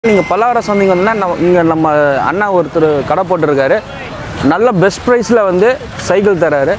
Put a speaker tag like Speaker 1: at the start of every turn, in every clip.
Speaker 1: நீங்கள் பல்லாவரம் சந்தைக்கு வந்தால் நம்ம இங்கே நம்ம அண்ணா ஒருத்தர் கடை போட்டிருக்காரு நல்ல பெஸ்ட் ப்ரைஸில் வந்து சைக்கிள் தராரு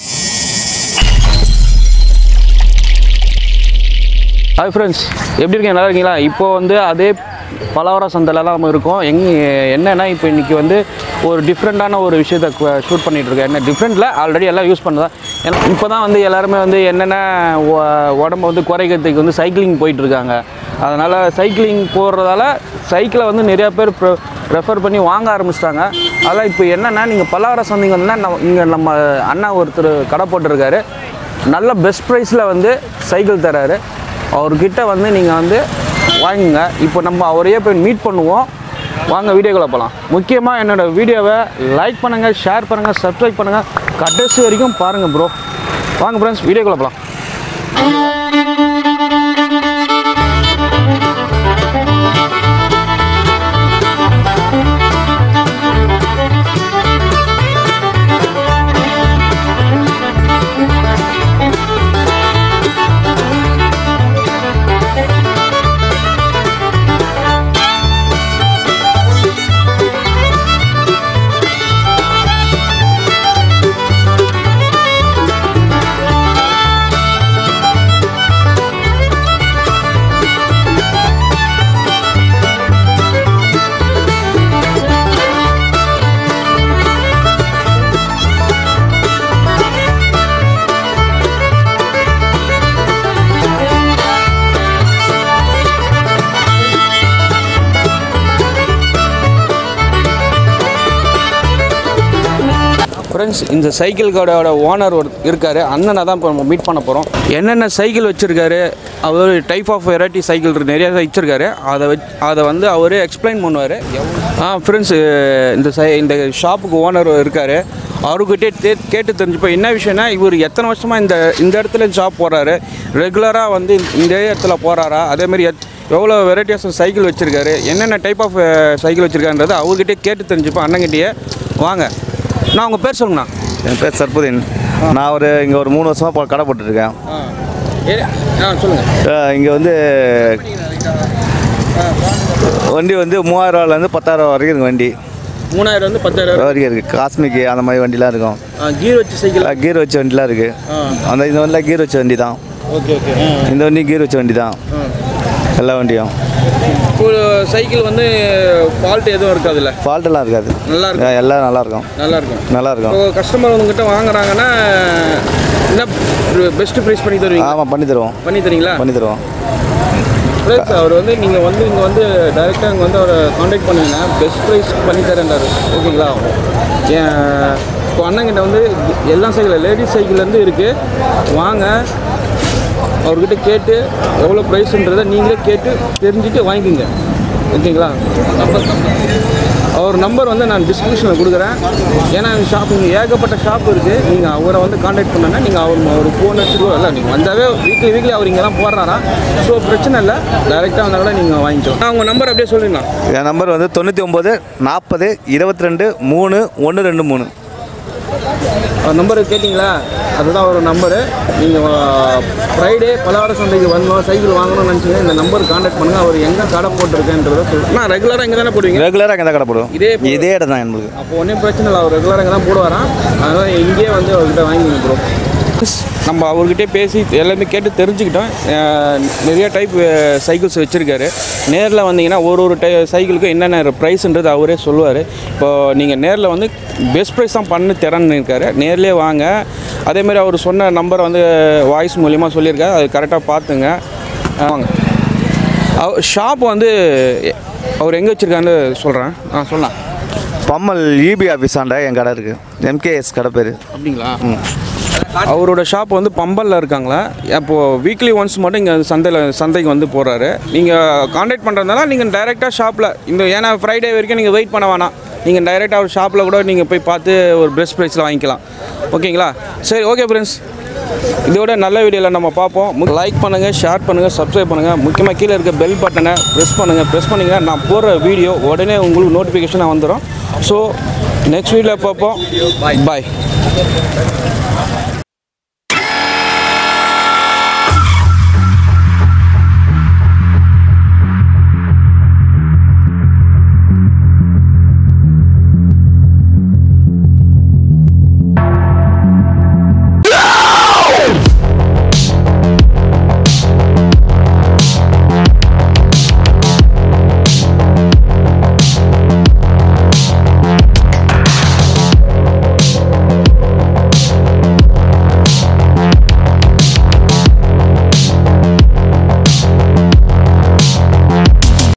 Speaker 1: ஹாய் ஃப்ரெண்ட்ஸ் எப்படி இருக்கீங்க நல்லா இருக்கீங்களா இப்போ வந்து அதே பலவர சந்தையிலலாம் நம்ம இருக்கோம் எங் என்னன்னா இப்போ இன்றைக்கி வந்து ஒரு டிஃப்ரெண்ட்டான ஒரு விஷயத்தை ஷூட் பண்ணிகிட்டு இருக்கேன் என்ன டிஃப்ரெண்ட்டில் ஆல்ரெடி எல்லாம் யூஸ் பண்ணதா ஏன்னா இப்போ தான் வந்து எல்லாருமே வந்து என்னென்ன உ- உடம்ப வந்து குறைக்கிறதுக்கு வந்து சைக்கிளிங் போயிட்டுருக்காங்க அதனால் சைக்கிளிங் போடுறதால சைக்கிளை வந்து நிறையா பேர் ரெஃபர் பண்ணி வாங்க ஆரம்பிச்சிட்டாங்க அதெல்லாம் இப்போ என்னென்னா நீங்கள் பல்லாவர சந்தைக்கு வந்தால் நம்ம இங்கே நம்ம அண்ணா ஒருத்தர் கடை போட்டிருக்காரு நல்ல பெஸ்ட் ப்ரைஸில் வந்து சைக்கிள் தராரு அவர்கிட்ட வந்து நீங்கள் வந்து வாங்குங்க இப்போ நம்ம அவரையே போய் மீட் பண்ணுவோம் வாங்க வீடியோக்குள்ள போகலாம் முக்கியமாக என்னோடய வீடியோவை லைக் பண்ணுங்கள் ஷேர் பண்ணுங்கள் சப்ஸ்கிரைப் பண்ணுங்கள் கடைசி வரைக்கும் பாருங்கள் ப்ரோ வாங்க ஃப்ரெண்ட்ஸ் வீடியோக்குள்ள போகலாம் ஃப்ரெண்ட்ஸ் இந்த சைக்கிள் கடையோட ஓனர் ஒரு இருக்கார் அண்ணனை தான் இப்போ நம்ம மீட் பண்ண போகிறோம் என்னென்ன சைக்கிள் வச்சுருக்காரு அவர் டைப் ஆஃப் வெரைட்டி சைக்கிள் இருக்கு நிறையா வச்சுருக்காரு அதை வச் அதை வந்து அவர் எக்ஸ்பிளைன் பண்ணுவார் ஆ ஃப்ரெண்ட்ஸ் இந்த சை இந்த ஷாப்புக்கு ஓனர் இருக்கார் அவர்கிட்டே தே கேட்டு தெரிஞ்சுப்போ என்ன விஷயம்னா இவர் எத்தனை வருஷமாக இந்த இந்த இடத்துல ஷாப் போடுறாரு ரெகுலராக வந்து இந்த இடத்துல போகிறாரா அதேமாதிரி எத் எவ்வளோ வெரைட்டிஸ் சைக்கிள் வச்சுருக்காரு என்னென்ன டைப் ஆஃப் சைக்கிள் வச்சுருக்கான்றது அவர்கிட்டே கேட்டு தெரிஞ்சுப்போம் அண்ணங்கிட்டேயே வாங்க நான் உங்கள் பேர் சொல்லுங்கண்ணா
Speaker 2: என் பேர் சர்புதீன் நான் ஒரு இங்கே ஒரு மூணு வருஷமாக போ- கடை போட்டுருக்கேன்
Speaker 1: ஆ ஆ சொல்லுங்கள்
Speaker 2: இங்கே வந்து வண்டி வந்து மூவாயிரரூவாலேருந்து பத்தாயிரம் வரைக்கும் இருக்குது வண்டி
Speaker 1: மூணாயிரம் வந்து பத்தாயிரம்
Speaker 2: வரைக்கும் இருக்குது காஸ்மிக்கு அந்த மாதிரி வண்டிலாம் இருக்கும்
Speaker 1: கீர் வச்சு சைக்கிள்
Speaker 2: கீர் வச்ச வண்டிலாம் இருக்குது
Speaker 1: ஆ
Speaker 2: அந்த இந்த வண்டிலாம் கீர் வச்ச வண்டி தான்
Speaker 1: ஓகே ஓகே
Speaker 2: இந்த வண்டி கீர் வச்ச வண்டி தான் எல்லா வண்டியும்
Speaker 1: இப்போ சைக்கிள் வந்து ஃபால்ட் எதுவும் இருக்காதுல்ல
Speaker 2: ஃபால்ட்டெல்லாம் இருக்காது
Speaker 1: நல்லா இருக்கும்
Speaker 2: ஆ, எல்லாம் நல்லாயிருக்கும்
Speaker 1: நல்லா இருக்கும்
Speaker 2: நல்லாயிருக்கும்
Speaker 1: இப்போ கஸ்டமர் உங்ககிட்ட வாங்குறாங்கன்னா என்ன பெஸ்ட் ப்ரைஸ் பண்ணி தருவீங்க
Speaker 2: ஆமாம் பண்ணி தருவோம்
Speaker 1: பண்ணி தரீங்களா
Speaker 2: பண்ணி தருவோம்
Speaker 1: ஃப்ரெண்ட்ஸ் அவர் வந்து நீங்கள் வந்து இங்கே வந்து டைரெக்டாக இங்கே வந்து அவரை காண்டாக்ட் பண்ணீங்கன்னா பெஸ்ட் ப்ரைஸ் பண்ணி தரேன்றாரு ஓகேங்களா ஏன் இப்போ அண்ணங்கிட்ட வந்து எல்லா சைக்கிள் லேடிஸ் சைக்கிள்லேருந்து இருக்குது வாங்க அவர்கிட்ட கேட்டு எவ்வளோ ப்ரைஸுன்றதை நீங்களே கேட்டு தெரிஞ்சுட்டு வாங்கிக்கோங்க ஓகேங்களா அவர் நம்பர் வந்து நான் டிஸ்கிரிப்ஷனில் கொடுக்குறேன் ஏன்னா இந்த ஷாப் இங்கே ஏகப்பட்ட ஷாப் இருக்குது நீங்கள் அவரை வந்து காண்டாக்ட் பண்ணனா நீங்கள் அவர் அவர் ஃபோன் வச்சுக்கோ இல்லை நீங்கள் வந்தாவே வீக்லி வீக்லி அவர் இங்கே தான் போடுறாரா ஸோ பிரச்சனை இல்லை டைரெக்டாக வந்தால் கூட நீங்கள் வாங்கிக்கோ நான் உங்கள் நம்பர் அப்படியே சொல்லிடலாம்
Speaker 2: என் நம்பர் வந்து தொண்ணூற்றி ஒம்பது நாற்பது இருபத்தி ரெண்டு மூணு ஒன்று ரெண்டு மூணு
Speaker 1: அவர் நம்பரு கேட்டிங்களா அதுதான் ஒரு நம்பரு நீங்கள் ஃப்ரைடே பலவார சந்தைக்கு வரணும் சைக்கிள் வாங்கணும்னு நினச்சிங்கன்னா இந்த நம்பர் காண்டாக்ட் பண்ணுங்கள் அவர் எங்கே கடை போட்டிருக்கேன்றதை சொல்லுங்கள் நான் ரெகுலராக இங்கே தானே போடுவீங்க
Speaker 2: ரெகுலராக இங்கே தான் கடை போடுவோம்
Speaker 1: இதே போ-
Speaker 2: இதே இடம் தான் எங்களுக்கு
Speaker 1: அப்போ ஒன்றும் பிரச்சனை இல்லை அவர் ரெகுலராக இங்கே தான் போடுவாராம் அதனால் இங்கேயே வந்து அவர்கிட்ட வாங்கிங்க ப்ரோ நம்ம அவர்கிட்டே பேசி எல்லாமே கேட்டு தெரிஞ்சுக்கிட்டோம் அஹ் நிறைய டைப் சைக்கிள்ஸ் வச்சுருக்காரு நேரில் வந்தீங்கன்னா ஒரு ஒரு டை சைக்கிளுக்கும் என்னென்ன ப்ரைஸ்ன்றது அவரே சொல்லுவார் இப்போ நீங்கள் நேரில் வந்து பெஸ்ட் ப்ரைஸ் தான் பண்ணி தரேன்னு இருக்காரு நேர்லேயே வாங்க அதேமாதிரி அவர் சொன்ன நம்பரை வந்து வாய்ஸ் மூலிமா சொல்லியிருக்காரு அது கரெக்டாக பார்த்துங்க அஹ் வாங்க அவர் ஷாப் வந்து அவர் எங்கே வச்சுருக்கான்னு சொல்கிறேன் ஆ சொல்லலாம்
Speaker 2: பம்மல் இபி ஆஃபீஸாண்ட என் கடை இருக்குது எம்கேஎஸ் கடை பேர்
Speaker 1: அப்படிங்களா அவரோட ஷாப் வந்து பம்பலில் இருக்காங்களா அப்போது வீக்லி ஒன்ஸ் மட்டும் இங்கே சந்தையில் சந்தைக்கு வந்து போகிறாரு நீங்கள் காண்டாக்ட் பண்ணுறதுனால நீங்கள் டைரெக்டாக ஷாப்பில் இந்த ஏன்னா ஃப்ரைடே வரைக்கும் நீங்கள் வெயிட் பண்ண வேணாம் நீங்கள் டைரெக்டாக அவர் ஷாப்பில் கூட நீங்கள் போய் பார்த்து ஒரு பெஸ்ட் ப்ரைஸில் வாங்கிக்கலாம் ஓகேங்களா சரி ஓகே ஃப்ரெண்ட்ஸ் இதோட நல்ல வீடியோவில் நம்ம பார்ப்போம் லைக் பண்ணுங்கள் ஷேர் பண்ணுங்கள் சப்ஸ்கிரைப் பண்ணுங்கள் முக்கியமாக கீழே இருக்க பெல் பட்டனை ப்ரெஸ் பண்ணுங்கள் ப்ரெஸ் பண்ணிங்கன்னா நான் போடுற வீடியோ உடனே உங்களுக்கு நோட்டிஃபிகேஷனாக வந்துடும் ஸோ நெக்ஸ்ட் வீடியோவில் பார்ப்போம் பாய்